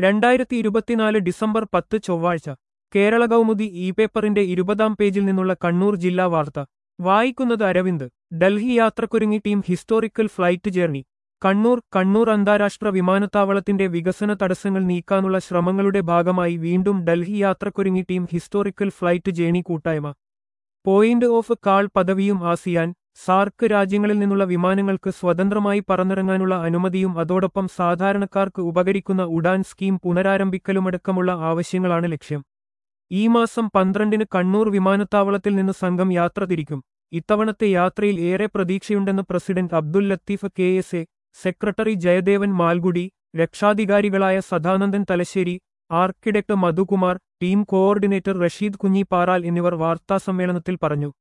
രണ്ടായിരത്തി ഇരുപത്തിനാല് ഡിസംബർ പത്ത് ചൊവ്വാഴ്ച കേരള കൗമുദി ഇ പേപ്പറിന്റെ ഇരുപതാം പേജിൽ നിന്നുള്ള കണ്ണൂർ ജില്ലാ വാർത്ത വായിക്കുന്നത് അരവിന്ദ് ഡൽഹി യാത്രക്കൊരുങ്ങി team historical flight journey Kannur Kannur അന്താരാഷ്ട്ര വിമാനത്താവളത്തിന്റെ വികസന തടസ്സങ്ങൾ നീക്കാനുള്ള ശ്രമങ്ങളുടെ ഭാഗമായി വീണ്ടും ഡൽഹി യാത്രക്കൊരുങ്ങി ടീം ഹിസ്റ്റോറിക്കൽ ഫ്ലൈറ്റ് ജേണി കൂട്ടായ്മ പോയിന്റ് ഓഫ് കാൾ പദവിയും ആസിയാൻ സാർക്ക് രാജ്യങ്ങളിൽ നിന്നുള്ള വിമാനങ്ങൾക്ക് സ്വതന്ത്രമായി പറന്നിറങ്ങാനുള്ള അനുമതിയും അതോടൊപ്പം സാധാരണക്കാർക്ക് ഉപകരിക്കുന്ന ഉഡാൻ സ്കീം പുനരാരംഭിക്കലുമടക്കമുള്ള ആവശ്യങ്ങളാണ് ലക്ഷ്യം ഈ മാസം പന്ത്രണ്ടിന് കണ്ണൂർ വിമാനത്താവളത്തിൽ നിന്ന് സംഘം യാത്ര തിരിക്കും ഇത്തവണത്തെ യാത്രയിൽ ഏറെ പ്രതീക്ഷയുണ്ടെന്ന് president Abdul Latheef K S A secretary Jayadevan Malgudi രക്ഷാധികാരികളായ Sadanandan Thalassery architect Madhukumar team coordinator Rasheed Kunhipparal എന്നിവർ വാർത്താസമ്മേളനത്തിൽ പറഞ്ഞു